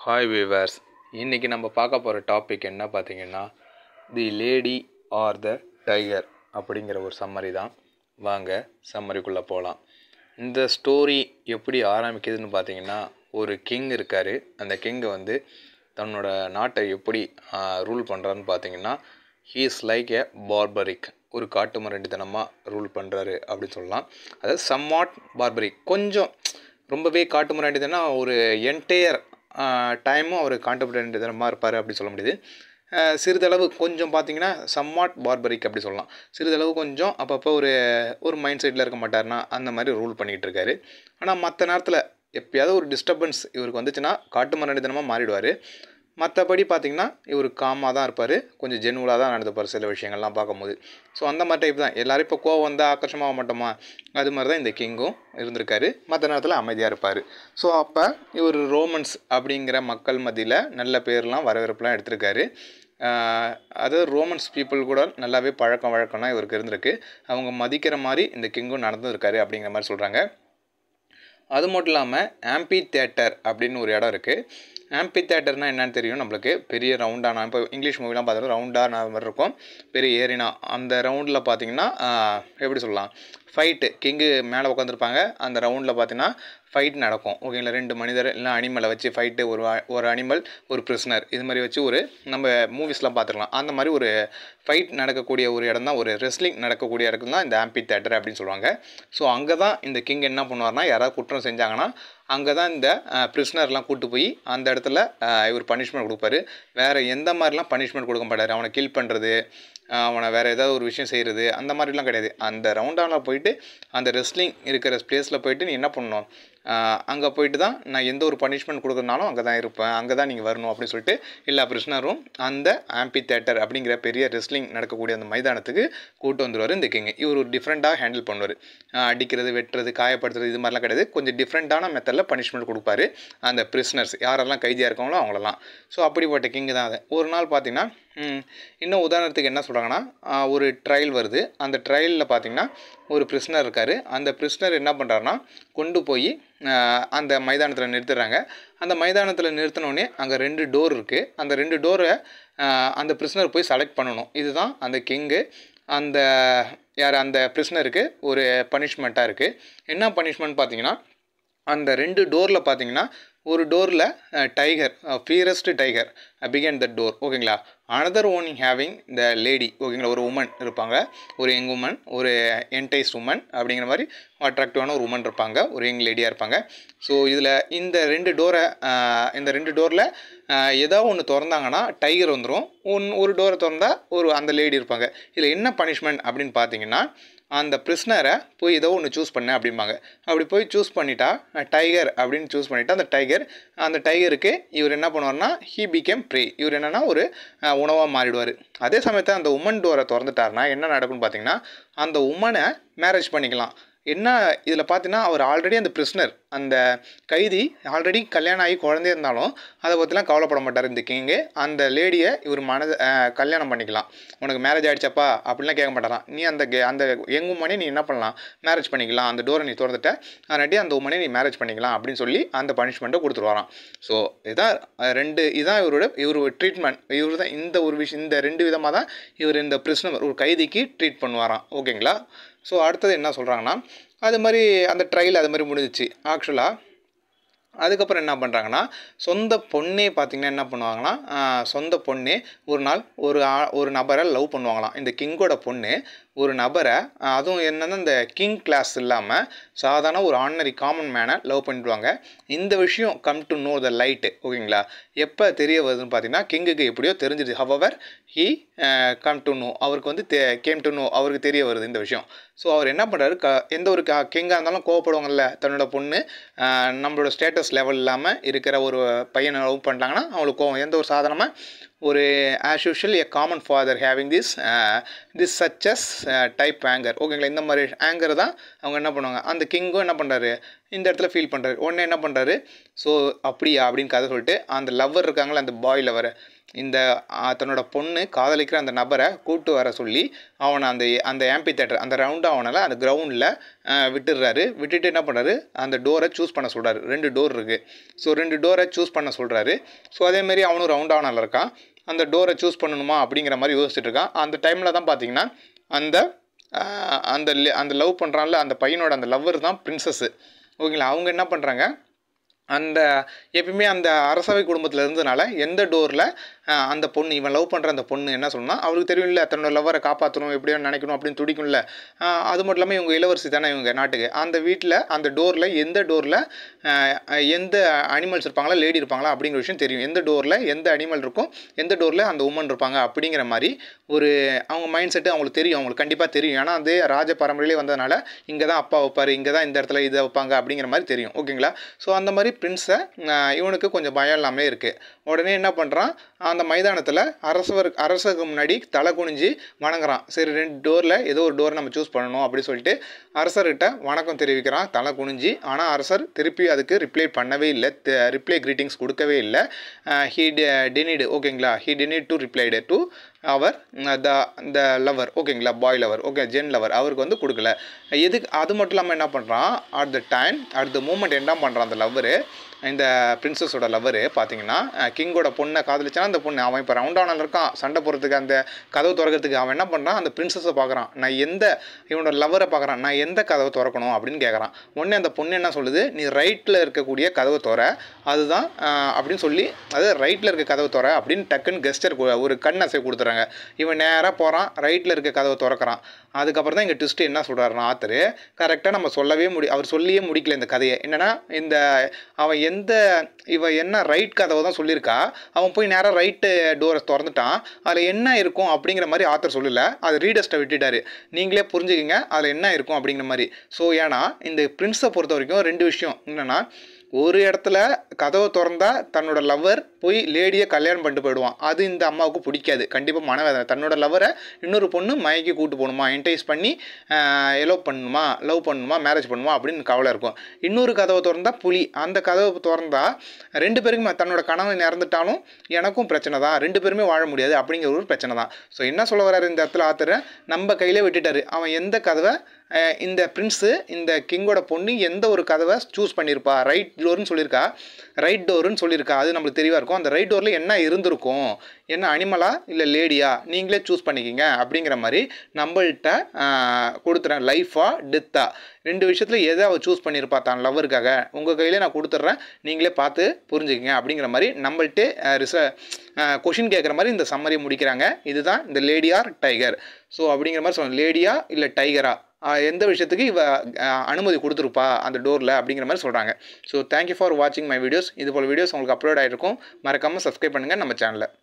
hi viewers இன்றைக்கி நம்ம பார்க்க போகிற டாபிக் என்ன பார்த்தீங்கன்னா the lady or the tiger அப்படிங்கிற ஒரு சம்மரி தான் வாங்க சம்மரிக்குள்ளே போகலாம் இந்த ஸ்டோரி எப்படி ஆரம்பிக்குதுன்னு பார்த்தீங்கன்னா ஒரு கிங் இருக்கார் அந்த கிங்கை வந்து தன்னோட நாட்டை எப்படி ரூல் பண்ணுறான்னு பார்த்தீங்கன்னா he is like a barbaric ஒரு காட்டு மிராண்டித்தனமாக ரூல் பண்ணுறாரு அப்படின்னு சொல்லலாம் அதாவது சம்வாட் பார்பரிக் கொஞ்சம் ரொம்பவே காட்டு மிராண்டித்தனம் ஒரு என்டையர் டைமும் அவர் கான்டெம்பரரித்தனமாக இருப்பார் அப்படி சொல்ல முடியுது அஹ் சிறிதளவு கொஞ்சம் பார்த்தீங்கன்னா சம்வாட் பார்பரிக் அப்படி சொல்லலாம் சிறிதளவு கொஞ்சம் அப்பப்போ ஒரு ஒரு மைண்ட் செட்டில் இருக்க மாட்டார்னா அந்த மாதிரி ரூல் பண்ணிகிட்டு இருக்காரு ஆனால் மற்ற நேரத்தில் எப்பயாவது ஒரு டிஸ்டர்பன்ஸ் இவருக்கு வந்துச்சுன்னா காட்டு மிராண்டித்தனமாக மாறிடுவார் மற்றபடி பார்த்தீங்கன்னா இவர் காமாக தான் இருப்பார் கொஞ்சம் ஜென்வலாக தான் நடந்துப்பார் சில விஷயங்கள்லாம் பார்க்கும்போது ஸோ அந்த மாதிரி டைப் தான் எல்லோரும் இப்போ கோவம் வந்தால் ஆக்கர்ஷமாக மாட்டோமா அது மாதிரி தான் இந்த கிங்கும் இருந்திருக்காரு மற்ற நேரத்தில் அமைதியாக இருப்பார் ஸோ அப்போ இவர் ரோமன்ஸ் அப்படிங்கிற மக்கள் மத்தியில் நல்ல பேர்லாம் வரவேற்புலாம் எடுத்திருக்காரு ஆஹ் அதாவது ரோமன்ஸ் பீப்புள் கூட நல்லாவே பழக்கம் வழக்கம்லாம் இவருக்கு இருந்திருக்கு அவங்க மதிக்கிற மாதிரி இந்த கிங்கும் நடந்துருக்காரு அப்படிங்கிற மாதிரி சொல்கிறாங்க அது மட்டும் இல்லாமல் ஆம்பி தேட்டர் அப்படின்னு ஒரு இடம் இருக்குது ஆம்பி தேட்டர்னால் என்னன்னு தெரியும் நம்மளுக்கு பெரிய ரவுண்டான இப்போ இங்கிலீஷ் மூவிலாம் பார்த்தோம்னா ரவுண்டான மாதிரி இருக்கும் பெரிய ஏரினா அந்த ரவுண்டில் பார்த்தீங்கன்னா ஆஹ், எப்படி சொல்லலாம் ஃபைட்டு கிங்கு மேலே உட்காந்துருப்பாங்க அந்த ரவுண்டில் பார்த்தீங்கன்னா ஃபைட் நடக்கும் ஓகேங்களா ரெண்டு மனிதர் இல்லை அனிமலை வச்சு ஃபைட்டு ஒரு அ- ஒரு அனிமல் ஒரு பிரிஸ்னர் இது மாதிரி வச்சு ஒரு நம்ம மூவிஸ்லாம் பார்த்துருக்கலாம் அந்த மாதிரி ஒரு ஃபைட் நடக்கக்கூடிய ஒரு இடம் தான் ஒரு ரெஸ்லிங் நடக்கக்கூடிய இடம் தான் இந்த ஆம்பி தேட்டர் அப்படின்னு சொல்லுவாங்க ஸோ அங்கே தான் இந்த கிங் என்ன பண்ணுவார்னா யாராவது குற்றம் செஞ்சாங்கன்னா அங்கே தான் இந்த ப்ரிஸ்னர்லாம் கூட்டு போய் அந்த இடத்துல அஹ், இவர் பனிஷ்மெண்ட் கொடுப்பாரு வேறு எந்த மாதிரிலாம் பனிஷ்மெண்ட் கொடுக்க மாட்டார் அவனை கில் பண்ணுறது அவனை வேறு ஏதாவது ஒரு விஷயம் செய்கிறது அந்த மாதிரிலாம் கிடையாது அந்த ரவுண்டானில் போயிட்டு அந்த ரெஸ்லிங் இருக்கிற பிளேஸில் போயிட்டு நீ என்ன பண்ணணும் அங்கே போயிட்டு தான் நான் எந்த ஒரு பனிஷ்மெண்ட் கொடுக்குறனாலும் அங்கே தான் இருப்பேன் அங்கே தான் நீங்கள் வரணும் அப்படின்னு சொல்லிட்டு எல்லா பிரிஸ்னரும் அந்த ஆம்பி தேட்டர் அப்படிங்கிற பெரிய ரெஸ்லிங் நடக்கக்கூடிய அந்த மைதானத்துக்கு கூட்டு வந்துடுவார் இந்த கிங் இவர் ஒரு டிஃப்ரெண்ட்டாக ஹேண்டில் பண்ணுவார் அடிக்கிறது வெட்டுறது காயப்படுத்துறது இது மாதிரிலாம் கிடையாது கொஞ்சம் டிஃப்ரெண்ட்டான மெத்தடில் பனிஷ்மெண்ட் கொடுப்பாரு அந்த பிரிஸ்னர்ஸ் யாரெல்லாம் கைதியாக இருக்காங்களோ அவங்களெல்லாம் ஸோ அப்படிப்பட்ட கிங் தான் அது ஒரு நாள் பார்த்தீங்கன்னா ம், இன்னும் உதாரணத்துக்கு என்ன சொல்கிறாங்கன்னா ஒரு ட்ரையல் வருது அந்த ட்ரையலில் பார்த்தீங்கன்னா ஒரு பிரிஸ்னர் இருக்கார் அந்த பிரிஸ்னர் என்ன பண்ணுறாருன்னா கொண்டு போய் அந்த மைதானத்தில் நிறுத்துறாங்க அந்த மைதானத்தில் நிறுத்தினோடனே அங்கே ரெண்டு டோர் இருக்குது அந்த ரெண்டு டோரை அந்த பிரிஸ்னர் போய் செலக்ட் பண்ணணும் இதுதான் அந்த கிங்கு அந்த யார் அந்த பிரிஸ்னருக்கு ஒரு பனிஷ்மெண்ட்டாக இருக்குது என்ன பனிஷ்மெண்ட் பார்த்தீங்கன்னா அந்த ரெண்டு டோரில் பார்த்தீங்கன்னா ஒரு டோரில் tiger fiercest tiger began the door ஓகேங்களா another one having the lady ஓகேங்களா ஒரு உமன் இருப்பாங்க ஒரு யங் உமன் ஒரு என்டைஸ் உமன் அப்படிங்கிற மாதிரி அட்ராக்டிவான ஒரு உமன் இருப்பாங்க ஒரு யங் லேடியாக இருப்பாங்க ஸோ இதில் இந்த ரெண்டு டோரை இந்த ரெண்டு டோரில் ஏதோ ஒன்று திறந்தாங்கன்னா டைகர் வந்துடும் ஒன் ஒரு டோரை திறந்தா ஒரு அந்த லேடி இருப்பாங்க இதில் என்ன பனிஷ்மெண்ட் அப்படின்னு பார்த்தீங்கன்னா அந்த பிரிஸ்னரை போய் ஏதோ ஒன்று சூஸ் பண்ண அப்படிம்பாங்க அப்படி போய் சூஸ் பண்ணிட்டா டைகர் அப்படின்னு சூஸ் பண்ணிட்டா அந்த டைகர் அந்த டைகருக்கு இவர் என்ன பண்ணுவார்னா ஹீ பிகேம் ப்ரே இவர் என்னன்னா ஒரு உணவாக மாறிடுவார் அதே சமயத்தில் அந்த உமன் டோரை திறந்துட்டாருன்னா என்ன நடக்கும்னு பார்த்தீங்கன்னா அந்த உமனை மேரேஜ் பண்ணிக்கலாம் என்ன இதில் பார்த்தீங்கன்னா அவர் ஆல்ரெடி அந்த பிரிஸ்னர் அந்த கைதி ஆல்ரெடி கல்யாணம் ஆகி குழந்தை இருந்தாலும் அதை பற்றிலாம் கவலைப்பட மாட்டார் இந்த கிங்கு அந்த லேடியை இவர் மனதை கல்யாணம் பண்ணிக்கலாம் உனக்கு மேரேஜ் ஆகிடுச்சப்பா அப்படிலாம் கேட்க மாட்டாராம் நீ அந்த கே- அந்த யங் உமனே நீ என்ன பண்ணலாம் மேரேஜ் பண்ணிக்கலாம் அந்த டோரை நீ திறந்துட்ட அதனாட்டி அந்த உமனே நீ மேரேஜ் பண்ணிக்கலாம் அப்படின்னு சொல்லி அந்த பனிஷ்மெண்ட்டை கொடுத்துருவாராம் ஸோ இதான் அஹ், ரெண்டு இதான் இவரோட இவர் ட்ரீட்மெண்ட் இவர் தான் இந்த ஒரு விஷயம் இந்த ரெண்டு விதமாக தான் இவர் இந்த பிரிஸ்னர் ஒரு கைதிக்கு ட்ரீட் பண்ணுவாராம் ஓகேங்களா ஸோ அடுத்தது என்ன சொல்கிறாங்கன்னா அது மாதிரி அந்த ட்ரையல் அது மாதிரி முடிஞ்சிச்சு ஆக்சுவலாக அதுக்கப்புறம் என்ன பண்ணுறாங்கன்னா சொந்த பொண்ணே பார்த்தீங்கன்னா என்ன பண்ணுவாங்கன்னா ஆஹ், சொந்த பொண்ணே ஒரு நாள் ஒரு ஆ- ஒரு நபரை லவ் பண்ணுவாங்களாம் இந்த கிங்கோட பொண்ணு ஒரு நபரை ஆஹ், அதுவும் என்னன்னா இந்த கிங் கிளாஸ் இல்லாமல் சாதாரண ஒரு ஆர்டினரி காமன் மேனை லவ் பண்ணிடுவாங்க இந்த விஷயம் come to know the light ஓகேங்களா எப்போ தெரிய வருதுன்னு பார்த்தீங்கன்னா கிங்குக்கு எப்படியோ தெரிஞ்சிடுது however he come to know அவருக்கு வந்து கேம் டு நோ அவருக்கு தெரிய வருது இந்த விஷயம் ஸோ அவர் என்ன பண்ணுறாரு க எந்த ஒரு க கிங்காக இருந்தாலும் கோவப்படுவாங்கல்ல தன்னோட பொண்ணு ஆஹ், நம்மளோட ஸ்டேட்டஸ் லெவல் இல்லாமல் இருக்கிற ஒரு பையனை லவ் பண்ணிட்டாங்கன்னா அவங்களுக்கு கோவம் எந்த ஒரு சாதாரணமாக ஒரு as usual a common father having this this such type anger ஓகேங்களா இந்த மாதிரி ஆங்கர் தான் அவங்க என்ன பண்ணுவாங்க அந்த கிங்கும் என்ன பண்ணுறாரு இந்த இடத்துல ஃபீல் பண்ணுறாரு உடனே என்ன பண்ணுறாரு ஸோ அப்படியா அப்படின்னு கதை சொல்லிட்டு அந்த லவ்வர் இருக்காங்களே அந்த பாய் லவர் இந்த ஆ, தன்னோட பொண்ணு காதலிக்கிற அந்த நபரை கூப்பிட்டு வர சொல்லி அவனை அந்த அந்த ஆம்பி தேட்டர் அந்த ரவுண்ட் அவனால் அந்த கிரவுண்டில் விட்டுடுறாரு விட்டுட்டு என்ன பண்ணுறாரு அந்த டோரை சூஸ் பண்ண சொல்கிறாரு ரெண்டு டோர் இருக்குது ஸோ ரெண்டு டோரை சூஸ் பண்ண சொல்கிறாரு ஸோ அதேமாரி அவனும் ரவுண்ட் அவனால் இருக்கான் அந்த டோரை சூஸ் பண்ணணுமா அப்படிங்கிற மாதிரி யோசிச்சுட்டு இருக்கான் அந்த டைமில் தான் பார்த்தீங்கன்னா அந்த ஆஹ், அந்த li- அந்த லவ் பண்ணுறான்ல அந்த பையனோட அந்த லவ்வர் தான் பிரின்சஸ்ஸு ஓகேங்களா அவங்க என்ன பண்ணுறாங்க அந்த எப்பயுமே அந்த அரசவை குடும்பத்தில் இருந்ததுனால எந்த டோரில் அந்த பொண்ணு இவன் லவ் பண்ணுற அந்த பொண்ணு என்ன சொல்லணும்னா அவருக்கு தெரியும்ல தன்னோட லவ்வரை காப்பாற்றணும் எப்படியோ நினைக்கணும் அப்படின்னு துடிக்கும்ல ஆஹ் அது மட்டும் இல்லாமல் இவங்க இளவரசி தானே இவங்க நாட்டுக்கு அந்த வீட்டில் அந்த டோரில் எந்த டோரில் எந்த அனிமல்ஸ் இருப்பாங்களா லேடி இருப்பாங்களா அப்படிங்கிற விஷயம் தெரியும் எந்த டோரில் எந்த அனிமல் இருக்கும் எந்த டோரில் அந்த உமன் இருப்பாங்க அப்படிங்கிற மாதிரி ஒரு அவங்க மைண்ட் செட்டு அவங்களுக்கு தெரியும் அவங்களுக்கு கண்டிப்பாக தெரியும் ஏன்னா அது ராஜ பரம்பரையிலே வந்ததுனால இங்கே தான் அப்பா வைப்பார் இங்கே தான் இந்த இடத்துல இதை வைப்பாங்க அப்படிங்கிற மாதிரி தெரியும் ஓகேங்களா ஸோ அந்த மாதிரி பிரின்ஸை இவனுக்கு கொஞ்சம் பயம் இல்லாமல் இருக்குது உடனே என்ன பண்ணுறான் அந்த மைதானத்தில் அரசவர் அரசருக்கு முன்னாடி தலை குனிஞ்சு வணங்குறான் சரி ரெண்டு டோரில் ஏதோ ஒரு டோர் நம்ம சூஸ் பண்ணணும் அப்படி சொல்லிட்டு அரசர்கிட்ட வணக்கம் தெரிவிக்கிறான் தலை குனிஞ்சு ஆனால் அரசர் திருப்பி அதுக்கு ரிப்ளை பண்ணவே இல்லை ரிப்ளை greetings கொடுக்கவே இல்லை ஹீ டெனிடு ஓகேங்களா he denied to replied to அவர் த த லவர் ஓகேங்களா பாய் லவர் ஓகே ஜென் லவர் அவருக்கு வந்து கொடுக்கல எதுக்கு அது மட்டும் இல்லாமல் என்ன பண்ணுறான் at the time at the moment என்ன பண்ணுறான் அந்த லவ்வரு இந்த பிரின்சஸோட லவ்வரு பார்த்தீங்கன்னா கிங்கோட பொண்ணை காதலிச்சானா அந்த பொண்ணு அவன் இப்போ ரவுண்டானில் இருக்கான் சண்டை போடுறதுக்கு அந்த கதவு திறக்கிறதுக்கு அவன் என்ன பண்ணுறான் அந்த பிரின்சஸை பார்க்குறான் நான் எந்த இவனோட லவ்வரை பார்க்குறான் நான் எந்த கதவை திறக்கணும் அப்படின்னு கேட்குறான் உடனே அந்த பொண்ணு என்ன சொல்லுது நீ ரைட்டில் இருக்கக்கூடிய கதவை திற அதுதான் ஆஹ், அப்படின்னு சொல்லி அது ரைட்டில் இருக்க கதவை திற அப்படின்னு டக்குன்னு கெஸ்டர் ஒரு கண் அசை கொடுத்துறாங்க இவன் நேராக போகிறான் ரைட்டில் இருக்க கதவை திறக்கிறான் அதுக்கப்புறம் தான் இங்கே ட்விஸ்ட்டு என்ன சொல்கிறாருன்னா ஆத்தரு கரெக்டாக நம்ம சொல்லவே முடி அவர் சொல்லியே முடிக்கல இந்த கதையை என்னன்னா இந்த அவன் எந்த இவன் என்ன ரைட் கதவை தான் சொல்லியிருக்கா அவன் போய் நேராக ரைட்டு டோரை திறந்துட்டான் அதில் என்ன இருக்கும் அப்படிங்கிற மாதிரி ஆத்தர் சொல்லல அது ரீடர்ஸ்ட்டை விட்டுட்டாரு நீங்களே புரிஞ்சுக்கிங்க அதில் என்ன இருக்கும் அப்படிங்கிற மாதிரி ஸோ ஏன்னா இந்த பிரின்ஸை பொறுத்த வரைக்கும் ரெண்டு விஷயம் என்னென்னா ஒரு இடத்துல கதவை திறந்தா தன்னோட லவ்வர் போய் லேடியை கல்யாணம் பண்ணிட்டு போயிடுவான் அது இந்த அம்மாவுக்கு பிடிக்காது கண்டிப்பாக மனவேதனை தன்னோட லவ்வரை இன்னொரு பொண்ணு மயக்கி கூட்டு போகணுமா என்டைஸ் பண்ணி எலோவ் பண்ணணுமா லவ் பண்ணணுமா மேரேஜ் பண்ணுமா அப்படின்னு கவலை இருக்கும் இன்னொரு கதவை திறந்தா புலி அந்த கதவை திறந்தா ரெண்டு பேருக்குமே தன்னோட கணவன் இறந்துட்டாலும் எனக்கும் பிரச்சனை தான் ரெண்டு பேருமே வாழ முடியாது அப்படிங்கிற ஒரு பிரச்சனை தான் ஸோ என்ன சொல்ல வர்றாரு இந்த இடத்துல ஆத்தர் நம்ம கையிலே விட்டுட்டாரு அவன் எந்த கதவை அஹ், இந்த பிரின்ஸு இந்த கிங்கோட பொண்ணு எந்த ஒரு கதவை சூஸ் பண்ணியிருப்பா ரைட் டோர்னு சொல்லியிருக்கா ரைட் டோருன்னு சொல்லியிருக்கா அது நம்மளுக்கு தெளிவாக இருக்கும் அந்த ரைட் டோரில் என்ன இருந்திருக்கும் என்ன அனிமலா இல்லை லேடியா நீங்களே சூஸ் பண்ணிக்கிங்க அப்படிங்கிற மாதிரி நம்மள்கிட்ட கொடுத்துறேன் லைஃபா டெத்தா ரெண்டு விஷயத்தில் எதை அவள் சூஸ் பண்ணியிருப்பா தான் லவ்வருக்காக உங்கள் கையிலே நான் கொடுத்துட்றேன் நீங்களே பார்த்து புரிஞ்சுக்கிங்க அப்படிங்கிற மாதிரி நம்மள்ட்டே ரிச கொஷின் கேட்குற மாதிரி இந்த சம்மரியை முடிக்கிறாங்க இதுதான் இந்த லேடியார் டைகர் ஸோ அப்படிங்கிற மாதிரி சொல்லுவாங்க லேடியா இல்லை டைகரா ஆஹ் எந்த விஷயத்துக்கு இவ ஆஹ் அனுமதி கொடுத்துருப்பா அந்த டோரில் அப்படிங்கிற மாதிரி சொல்கிறாங்க ஸோ தேங்க்யூ ஃபார் வாட்சிங் மை வீடியோஸ் இது போல் வீடியோஸ் உங்களுக்கு அப்லோட் ஆகிருக்கும் மறக்காமல் சப்ஸ்கிரைப் பண்ணுங்கள் நம்ம சேனலை